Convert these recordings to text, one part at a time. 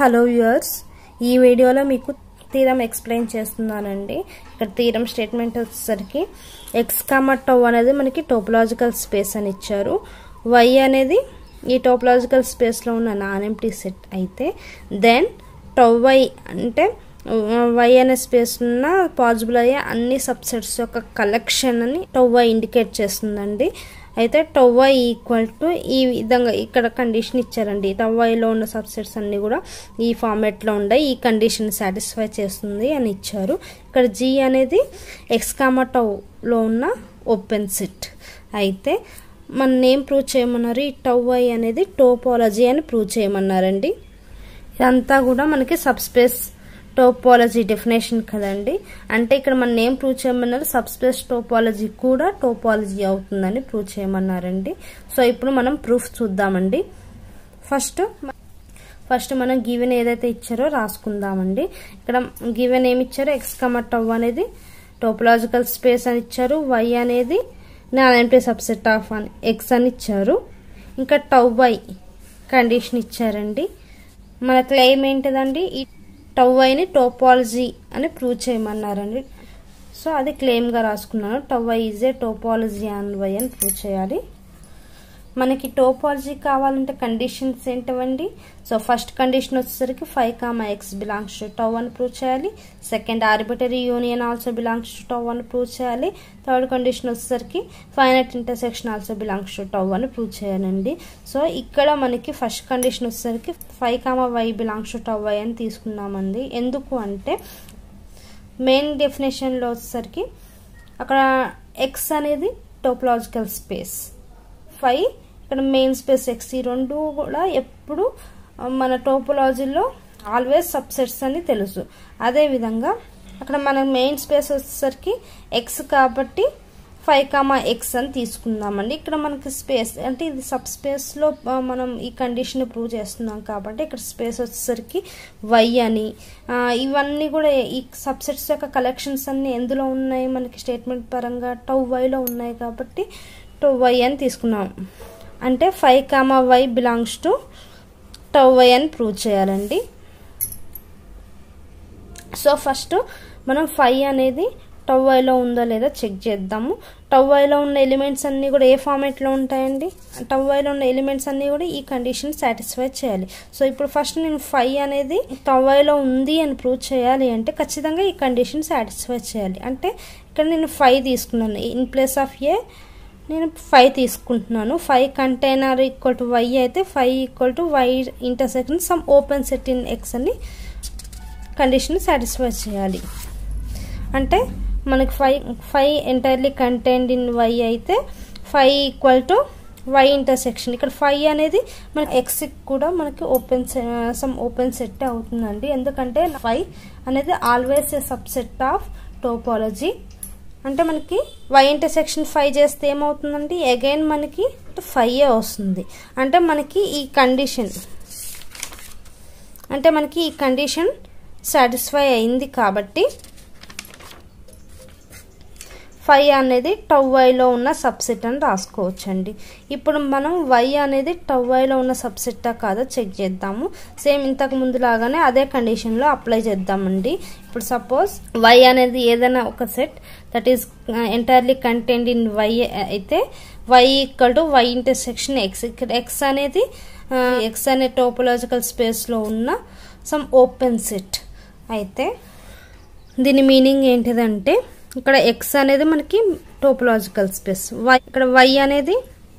hello viewers ఈ వీడియోలో మీకు తీరం ఎక్స్ప్లెయిన్ చేస్తున్నానండి ఇక్కడ తీరం స్టేట్మెంట్ వచ్చేసరికి ఎక్స్ కామా అనేది మనకి టోపలాజికల్ స్పేస్ అని ఇచ్చారు వై అనేది ఈ టోపలాజికల్ స్పేస్లో ఉన్న నాన్ ఎంటీ సెట్ అయితే దెన్ టవ్ వై అంటే వై అనే స్పేస్ ఉన్న పాసిబుల్ అయ్యే అన్ని సబ్సెట్స్ యొక్క కలెక్షన్ అని టవ్ ఇండికేట్ చేస్తుందండి అయితే టవ్వై ఈక్వల్ టు ఈ విధంగా ఇక్కడ కండిషన్ ఇచ్చారండి టవ్వైలో ఉన్న సబ్సెట్స్ అన్నీ కూడా ఈ ఫార్మేట్లో ఉండే ఈ కండిషన్ సాటిస్ఫై చేస్తుంది అని ఇచ్చారు ఇక్కడ జీ అనేది ఎక్స్ కామా టవ్లో ఉన్న ఓపెన్ సెట్ అయితే మన నేమ్ ప్రూవ్ చేయమన్నారు ఈ టవ్వై అనేది టోపాలజీ అని ప్రూవ్ చేయమన్నారండి ఇదంతా కూడా మనకి సబ్స్పేస్ టోపాలజీ డెఫినేషన్ కదండి అంటే ఇక్కడ మన నేమ్ ప్రూవ్ చేయమన్నారు సబ్స్పేస్ టోపాలజీ కూడా టోపాలజీ అవుతుందని ప్రూవ్ చేయమన్నారండి సో ఇప్పుడు మనం ప్రూఫ్ చూద్దామండి ఫస్ట్ ఫస్ట్ మనం గివెన్ ఏదైతే ఇచ్చారో రాసుకుందామండి ఇక్కడ గివెన్ ఏమి ఇచ్చారో ఎక్స్ కమ టవ్ అనేది టోపలాజికల్ స్పేస్ అని ఇచ్చారు వై అనేది నాలంటే సబ్సెట్ ఆఫ్ అని ఎక్స్ అని ఇచ్చారు ఇంకా టవ్ వై కండిషన్ ఇచ్చారండి మన క్లెయిమ్ ఏంటిదండి ఈ టవ్ వైని టోపాలజీ అని ప్రూవ్ చేయమన్నారండి సో అది క్లెయిమ్గా రాసుకున్నాను tau Y is a topology and Y అని ప్రూవ్ చేయాలి మనకి టోపాలజీ కావాలంటే కండిషన్స్ ఏంటవండి సో ఫస్ట్ కండిషన్ వచ్చేసరికి phi comma X belongs to tau అని ప్రూవ్ చేయాలి second arbitrary union also belongs to tau అని ప్రూవ్ చేయాలి థర్డ్ కండిషన్ వచ్చేసరికి finite intersection also belongs to tau అని ప్రూవ్ చేయాలండి సో ఇక్కడ మనకి ఫస్ట్ కండిషన్ వచ్చేసరికి phi comma Y belongs to tau Y అని తీసుకున్నామండి ఎందుకు అంటే మెయిన్ డెఫినేషన్లో వచ్చేసరికి అక్కడ ఎక్స్ అనేది టోపలాజికల్ స్పేస్ ఫైవ్ ఇక్కడ మెయిన్ స్పేస్ ఎక్స్ ఈ రెండు కూడా ఎప్పుడు మన టోపోలాజీలో ఆల్వేస్ సబ్సెట్స్ అని తెలుసు అదేవిధంగా అక్కడ మన మెయిన్ స్పేస్ వచ్చేసరికి ఎక్స్ కాబట్టి ఫైవ్ కామా ఎక్స్ అని తీసుకుందామండి ఇక్కడ మనకి స్పేస్ అంటే ఇది సబ్ స్పేస్లో మనం ఈ కండిషన్ ప్రూవ్ చేస్తున్నాం కాబట్టి ఇక్కడ స్పేస్ వచ్చేసరికి వై అని ఇవన్నీ కూడా ఈ సబ్సెట్స్ యొక్క కలెక్షన్స్ అన్ని ఎందులో ఉన్నాయి మనకి స్టేట్మెంట్ పరంగా టౌ వైలో ఉన్నాయి కాబట్టి టూ వై అని తీసుకున్నాం అంటే phi comma Y belongs to tau Y అని ప్రూవ్ చేయాలండి సో ఫస్ట్ మనం ఫైవ్ అనేది టవ్ వైలో ఉందో లేదో చెక్ చేద్దాము టవ్ వైలో ఉన్న ఎలిమెంట్స్ అన్నీ కూడా ఏ ఫార్మేట్లో ఉంటాయండి టవ్ వైలో ఉన్న ఎలిమెంట్స్ అన్నీ కూడా ఈ కండిషన్ సాటిస్ఫై చేయాలి సో ఇప్పుడు ఫస్ట్ నేను ఫైవ్ అనేది టవ్ వైలో ఉంది అని ప్రూవ్ చేయాలి అంటే ఖచ్చితంగా ఈ కండిషన్ సాటిస్ఫై చేయాలి అంటే ఇక్కడ నేను ఫైవ్ తీసుకున్నాను ఇన్ ప్లేస్ ఆఫ్ ఏ నేను ఫైవ్ తీసుకుంటున్నాను phi container equal to Y అయితే phi equal to Y intersection some open set in X అని కండిషన్ సాటిస్ఫై చేయాలి అంటే మనకి phi phi entirely contained in Y అయితే phi equal to Y intersection ఇక్కడ phi అనేది మనకి ఎక్స్ కూడా మనకి ఓపెన్ సమ్ ఓపెన్ సెట్ అవుతుందండి ఎందుకంటే ఫైవ్ అనేది always a subset of topology అంటే మనకి వై ఇంటర్సెక్షన్ ఫైవ్ చేస్తే ఏమవుతుందండి అగైన్ మనకి ఫైవ్ వస్తుంది అంటే మనకి ఈ కండిషన్ అంటే మనకి ఈ కండిషన్ సాటిస్ఫై అయింది కాబట్టి ఫైవ్ అనేది టవ్ వైలో ఉన్న సబ్సెట్ అని రాసుకోవచ్చండి ఇప్పుడు మనం వై అనేది టవ్ వైలో ఉన్న సబ్సెట్టా కాదో చెక్ చేద్దాము సేమ్ ఇంతకు ముందు లాగానే అదే కండిషన్లో అప్లై చేద్దామండి ఇప్పుడు సపోజ్ వై అనేది ఏదైనా ఒక set that is entirely content in Y అయితే Y equal to Y intersection X ఇక్కడ ఎక్స్ అనేది ఎక్స్ అనే టోపోలాజికల్ స్పేస్లో ఉన్న సమ్ ఓపెన్ సెట్ అయితే దీని మీనింగ్ ఏంటిదంటే ఇక్కడ ఎక్స్ అనేది మనకి టోపలాజికల్ స్పేస్ వై ఇక్కడ వై అనేది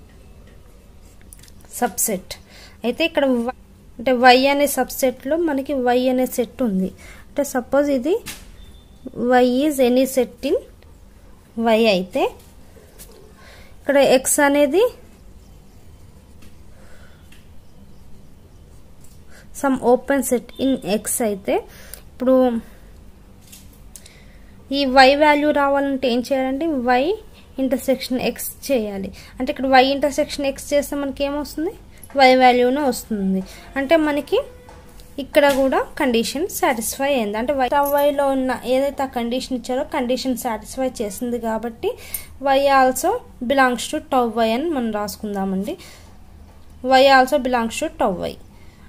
సబ్సెట్ అయితే ఇక్కడ అంటే వై అనే సబ్సెట్లో మనకి వై అనే సెట్ ఉంది అంటే సపోజ్ ఇది Y is any set in Y అయితే ఇక్కడ ఎక్స్ అనేది some open set in X అయితే ఇప్పుడు ఈ వై వాల్యూ రావాలంటే ఏం చేయాలంటే వై ఇంటర్సెక్షన్ ఎక్స్ చేయాలి అంటే ఇక్కడ వై ఇంటర్సెక్షన్ ఎక్స్ చేస్తే మనకి ఏమొస్తుంది వై వాల్యూనే వస్తుంది అంటే మనకి ఇక్కడ కూడా కండిషన్ సాటిస్ఫై అయింది అంటే వై వైలో ఉన్న ఏదైతే ఆ కండిషన్ ఇచ్చారో కండిషన్ సాటిస్ఫై చేసింది కాబట్టి Y also belongs to tau Y అని మనం రాసుకుందామండి Y also belongs to tau Y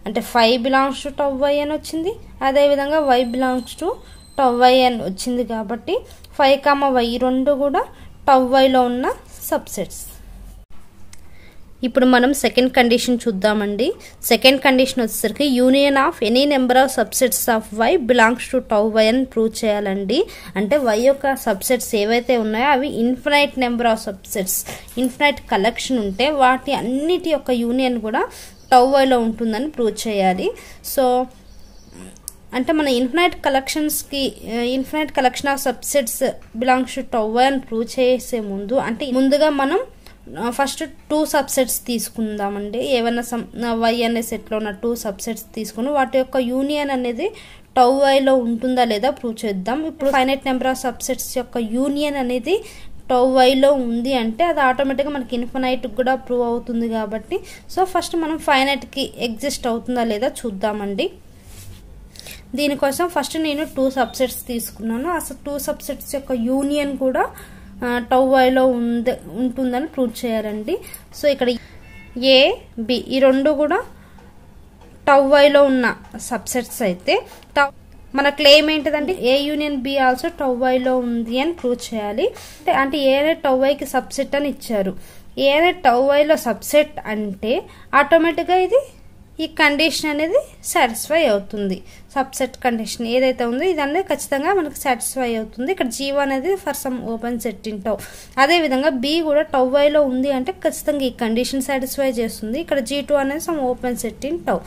అంటే phi belongs to tau Y అని వచ్చింది అదేవిధంగా Y belongs to tau Y అని వచ్చింది కాబట్టి ఫైవ్ కామ వై రెండు కూడా టవ్ వైలో ఉన్న సబ్సెట్స్ ఇప్పుడు మనం సెకండ్ కండిషన్ చూద్దామండి సెకండ్ కండిషన్ వచ్చేసరికి union of any number of subsets of Y belongs to tau Y అని ప్రూవ్ చేయాలండి అంటే వై యొక్క సబ్సెట్స్ ఏవైతే ఉన్నాయో అవి infinite number of subsets infinite collection ఉంటే వాటి అన్నిటి యొక్క యూనియన్ కూడా టౌ వైలో ఉంటుందని ప్రూవ్ చేయాలి సో అంటే మన ఇన్ఫినైట్ కలెక్షన్స్కి infinite collection of subsets belongs to tau Y అని ప్రూవ్ చేసే ముందు అంటే ముందుగా మనం ఫస్ట్ టూ సబ్సెట్స్ తీసుకుందామండి ఏమైనా సమ్ వై అనే సెట్లో ఉన్న టూ సబ్సెట్స్ తీసుకుని వాటి యొక్క యూనియన్ అనేది టౌ వైలో ఉంటుందా లేదా ప్రూవ్ చేద్దాం ఇప్పుడు ఫైనైట్ నెంబర్ ఆఫ్ సబ్సెట్స్ యొక్క యూనియన్ అనేది టౌ వైలో ఉంది అంటే అది ఆటోమేటిక్గా మనకి ఇన్ఫినైట్ కూడా ప్రూవ్ అవుతుంది కాబట్టి సో ఫస్ట్ మనం ఫైనైట్కి ఎగ్జిస్ట్ అవుతుందా లేదా చూద్దామండి దీనికోసం ఫస్ట్ నేను టూ సబ్సెట్స్ తీసుకున్నాను అసలు టూ సబ్సెట్స్ యొక్క యూనియన్ కూడా టౌ వైలో ఉంది ఉంటుందని ప్రూవ్ చేయాలండి సో ఇక్కడ ఏ బి ఈ రెండు కూడా టౌ వైలో ఉన్న సబ్సెట్స్ అయితే టౌ మన క్లెయిమ్ ఏంటిదంటే A union B also tau వైలో ఉంది అని ప్రూవ్ చేయాలి అంటే ఏనే టౌ వైకి సబ్సెట్ అని ఇచ్చారు ఏనే టౌ వైలో సబ్సెట్ అంటే ఆటోమేటిక్గా ఇది ఈ కండిషన్ అనేది సాటిస్ఫై అవుతుంది సబ్సెట్ కండిషన్ ఏదైతే ఉందో ఇది అనేది ఖచ్చితంగా మనకు సాటిస్ఫై అవుతుంది ఇక్కడ జీవో అనేది for some open set in tau అదేవిధంగా బి కూడా టవ్ వైలో ఉంది అంటే ఖచ్చితంగా ఈ కండిషన్ సాటిస్ఫై చేస్తుంది ఇక్కడ జీ టూ అనేది some open set in tau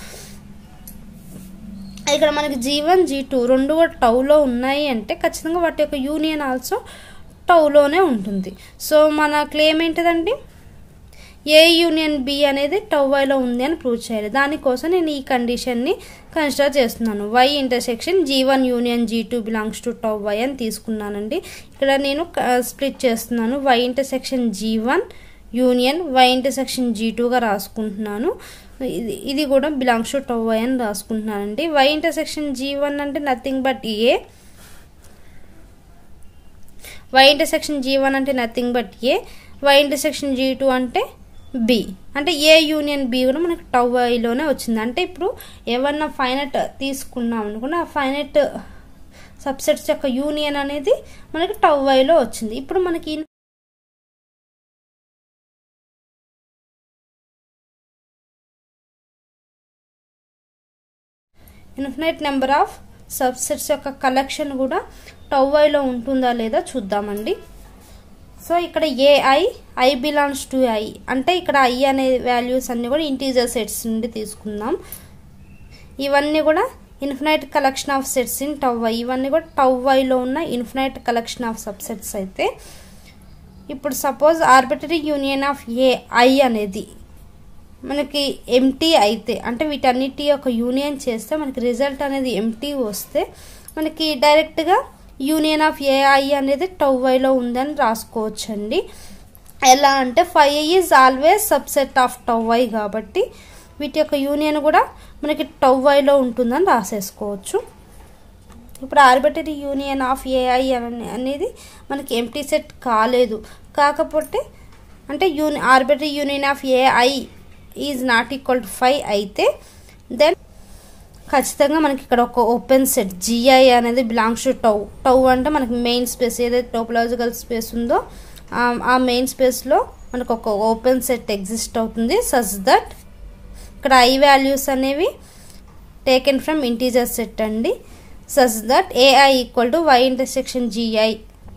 ఇక్కడ మనకి జీ వన్ జీ టూ రెండు కూడా టవ్లో ఉన్నాయి అంటే ఖచ్చితంగా వాటి యొక్క యూనియన్ ఆల్సో టవ్లోనే ఉంటుంది సో మన క్లెయిమ్ ఏంటిదండి ఏ యూనియన్ బి అనేది టవ్వైలో ఉంది అని ప్రూవ్ చేయాలి దానికోసం నేను ఈ కండిషన్ని కన్సిడర్ చేస్తున్నాను Y intersection G one union G two belongs to tau Y అని తీసుకున్నానండి ఇక్కడ నేను స్ప్లిట్ చేస్తున్నాను Y intersection G one union Y intersection G టూగా రాసుకుంటున్నాను ఇది ఇది కూడా బిలాంగ్స్ టు టవ్ వై అని రాసుకుంటున్నానండి వై ఇంటర్సెక్షన్ జీ వన్ అంటే nothing but A Y intersection G one అంటే nothing but A Y intersection G two అంటే బి అంటే ఏ యూనియన్ బి కూడా మనకి టవ్ ఐలోనే వచ్చింది అంటే ఇప్పుడు ఏమన్నా ఫైనట్ తీసుకున్నాం అనుకున్న ఆ ఫైనట్ సబ్సెట్స్ యొక్క యూనియన్ అనేది మనకి టవ్ ఐలో వచ్చింది ఇప్పుడు మనకి ఇన్ఫినైట్ నెంబర్ ఆఫ్ సబ్సెట్స్ యొక్క కలెక్షన్ కూడా టవ్ ఐలో ఉంటుందా లేదా చూద్దామండి సో ఇక్కడ A i i belongs to I అంటే ఇక్కడ ఐ అనే వాల్యూస్ అన్నీ కూడా ఇంటీజర్ సెట్స్ నుండి తీసుకుందాం ఇవన్నీ కూడా infinite collection of sets in tau Y ఇవన్నీ కూడా టవ్ వైలో ఉన్న ఇన్ఫినైట్ కలెక్షన్ ఆఫ్ సబ్సెట్స్ అయితే ఇప్పుడు suppose arbitrary union of A i అనేది మనకి ఎంటీ అయితే అంటే వీటన్నిటి యొక్క యూనియన్ చేస్తే మనకి రిజల్ట్ అనేది ఎంటీ వస్తే మనకి డైరెక్ట్గా యూనియన్ ఆఫ్ ఏఐ అనేది టౌవైలో ఉందని రాసుకోవచ్చండి ఎలా అంటే phi is always subset of tau Y కాబట్టి వీటి యొక్క యూనియన్ కూడా మనకి టౌవైలో ఉంటుందని రాసేసుకోవచ్చు ఇప్పుడు ఆర్బిటరీ యూనియన్ ఆఫ్ ఏఐ అనేది మనకి ఎంటీ సెట్ కాలేదు కాకపోతే అంటే యూని arbitrary union of A i is not equal to phi అయితే దెన్ ఖచ్చితంగా మనకి ఇక్కడ ఒక ఓపెన్ సెట్ జిఐ అనేది బిలాంగ్స్ టు టౌ టౌ అంటే మనకి మెయిన్ స్పేస్ ఏదైతే టోపలాజికల్ స్పేస్ ఉందో ఆ మెయిన్ స్పేస్లో మనకు ఒక ఓపెన్ సెట్ ఎగ్జిస్ట్ అవుతుంది సచ్ దట్ ఇక్కడ ఐ వాల్యూస్ అనేవి టేకెన్ ఫ్రమ్ ఇంటీజర్ సెట్ అండి such that A i equal to Y intersection G i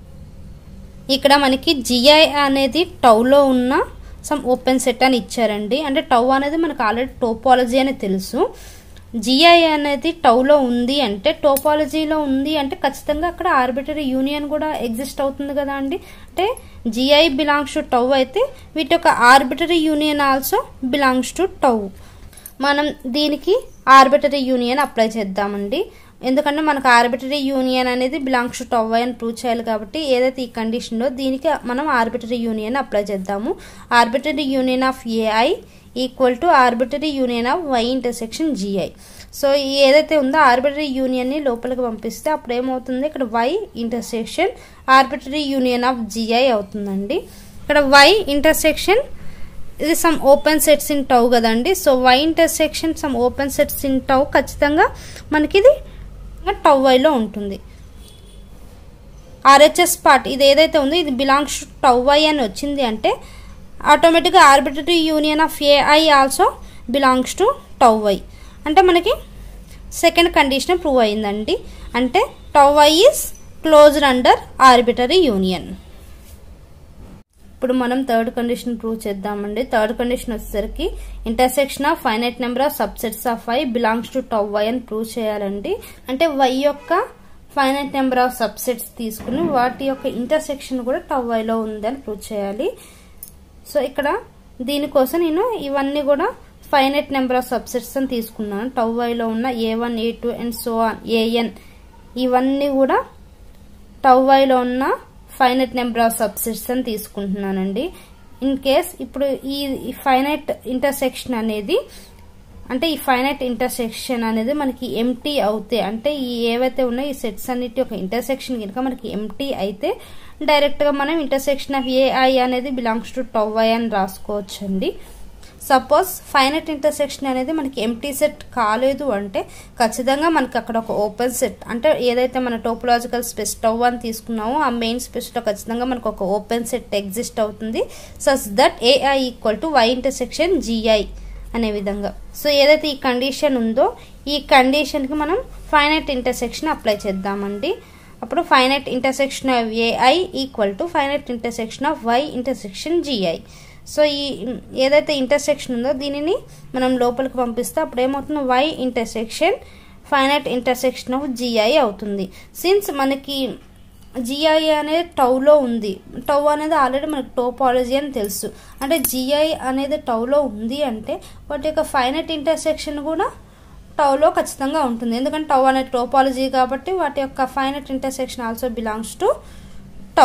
ఇక్కడ మనకి జిఐ అనేది టౌలో ఉన్న సమ్ ఓపెన్ సెట్ అని ఇచ్చారండి అంటే టౌ అనేది మనకు ఆల్రెడీ టోపాలజీ అని తెలుసు జిఐ అనేది టౌలో ఉంది అంటే టోపాలజీలో ఉంది అంటే ఖచ్చితంగా అక్కడ ఆర్బిటరీ యూనియన్ కూడా ఎగ్జిస్ట్ అవుతుంది కదా అండి అంటే జిఐ బిలాంగ్స్ టు టౌ అయితే వీటి యొక్క arbitrary union also belongs to tau మనం దీనికి ఆర్బిటరీ యూనియన్ అప్లై చేద్దామండి ఎందుకంటే మనకు ఆర్బిటరీ యూనియన్ అనేది బిలాంగ్స్ టు టవ్ అని ప్రూవ్ చేయాలి కాబట్టి ఏదైతే ఈ కండిషన్లో దీనికి మనం ఆర్బిటరీ యూనియన్ అప్లై చేద్దాము arbitrary union of A i equal to arbitrary union of Y intersection G i so ఏదైతే ఉందో ఆర్బిటరీ యూనియన్ని లోపలికి పంపిస్తే అప్పుడు ఏమవుతుంది ఇక్కడ Y intersection arbitrary union of G i అవుతుందండి ఇక్కడ వై ఇంటర్సెక్షన్ ఇది some open sets in tau కదండి so Y intersection some open sets in tau ఖచ్చితంగా మనకి ఇది టౌ వైలో ఉంటుంది ఆర్హెచ్ఎస్ పార్ట్ ఇది ఏదైతే ఉందో ఇది బిలాంగ్స్ టు టౌ వై అని వచ్చింది అంటే ఆటోమేటిక్గా arbitrary union of A i also belongs to tau Y అంటే మనకి సెకండ్ కండిషన్ ప్రూవ్ అయిందండి అంటే tau Y is closed under arbitrary union ఇప్పుడు మనం థర్డ్ కండిషన్ ప్రూవ్ చేద్దామండి థర్డ్ కండిషన్ వచ్చేసరికి intersection of finite number of subsets of Y belongs to tau Y అని prove చేయాలండి అంటే వై యొక్క ఫైనైట్ నెంబర్ ఆఫ్ సబ్సెట్స్ తీసుకుని వాటి యొక్క ఇంటర్సెక్షన్ కూడా టౌ వైలో ఉంది అని ప్రూవ్ చేయాలి సో ఇక్కడ దీనికోసం నేను ఇవన్నీ కూడా ఫైనైట్ నెంబర్ ఆఫ్ సబ్సెట్స్ అని తీసుకున్నాను టౌ వైలో ఉన్న A one A two and so on A n ఇవన్నీ కూడా టౌ వైలో ఉన్న ఫైనైట్ నెంబర్ ఆఫ్ సబ్సెట్స్ అని తీసుకుంటున్నానండి ఇన్ కేస్ ఇప్పుడు ఈ ఫైనైట్ ఇంటర్సెక్షన్ అనేది అంటే ఈ ఫైనైట్ ఇంటర్సెక్షన్ అనేది మనకి ఎంటీ అవుతే అంటే ఈ ఏవైతే ఉన్నాయో ఈ సెట్స్ అన్నిటి ఒక ఇంటర్సెక్షన్ కనుక మనకి ఎంటీ అయితే డైరెక్ట్ గా మనం ఇంటర్సెక్షన్ ఆఫ్ ఏఐ అనేది బిలాంగ్స్ టు టౌ ఐ అని రాసుకోవచ్చండి సపోజ్ ఫైనట్ ఇంటర్సెక్షన్ అనేది మనకి ఎంటీ సెట్ కాలేదు అంటే ఖచ్చితంగా మనకి అక్కడ ఒక ఓపెన్ సెట్ అంటే ఏదైతే మన టోపోలాజికల్ స్పేస్ టవ్ అని తీసుకున్నామో ఆ మెయిన్ స్పేస్లో ఖచ్చితంగా మనకు ఒక ఓపెన్ సెట్ ఎగ్జిస్ట్ అవుతుంది such that A i equal to Y intersection G i అనే విధంగా సో ఏదైతే ఈ కండిషన్ ఉందో ఈ కండిషన్కి మనం ఫైనట్ ఇంటర్సెక్షన్ అప్లై చేద్దామండి అప్పుడు finite intersection of A i equal to finite intersection of Y intersection G i so ఈ ఏదైతే ఇంటర్సెక్షన్ ఉందో దీనిని మనం లోపలికి పంపిస్తే అప్పుడు ఏమవుతుంది Y intersection finite intersection of G i అవుతుంది సిన్స్ మనకి జిఐ అనేది టౌలో ఉంది టౌ అనేది ఆల్రెడీ మనకి టోపాలజీ అని తెలుసు అంటే జిఐ అనేది టౌలో ఉంది అంటే వాటి యొక్క ఫైనట్ ఇంటర్సెక్షన్ కూడా టౌలో ఖచ్చితంగా ఉంటుంది ఎందుకంటే టౌ అనేది టోపాలజీ కాబట్టి వాటి యొక్క finite intersection also belongs to tau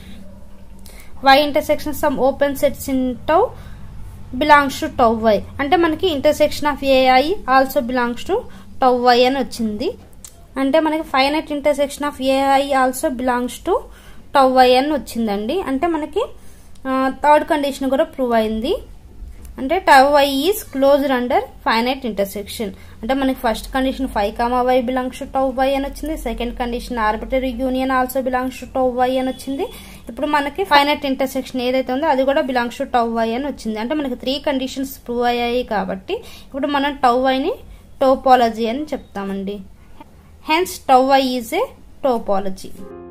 Y intersection some open sets in tau belongs to tau Y అంటే మనకి intersection of A i also belongs to tau Y అని వచ్చింది అంటే మనకి finite intersection of A i also belongs to tau Y అని వచ్చిందండి అంటే మనకి థర్డ్ కండిషన్ కూడా ప్రూవ్ అయింది అంటే tau Y is closed under finite intersection అంటే మనకి first condition phi comma Y belongs to tau Y అని వచ్చింది second condition arbitrary union also belongs to tau Y అని వచ్చింది ఇప్పుడు మనకి ఫైనైట్ ఇంటర్సెక్షన్ ఏదైతే ఉందో అది కూడా బిలాంగ్స్ టు టౌ వై అని వచ్చింది అంటే మనకి త్రీ కండిషన్స్ ప్రూవ్ అయ్యాయి కాబట్టి ఇప్పుడు మనం టౌ వైని టోపాలజీ అని చెప్తామండి hence tau Y is a topology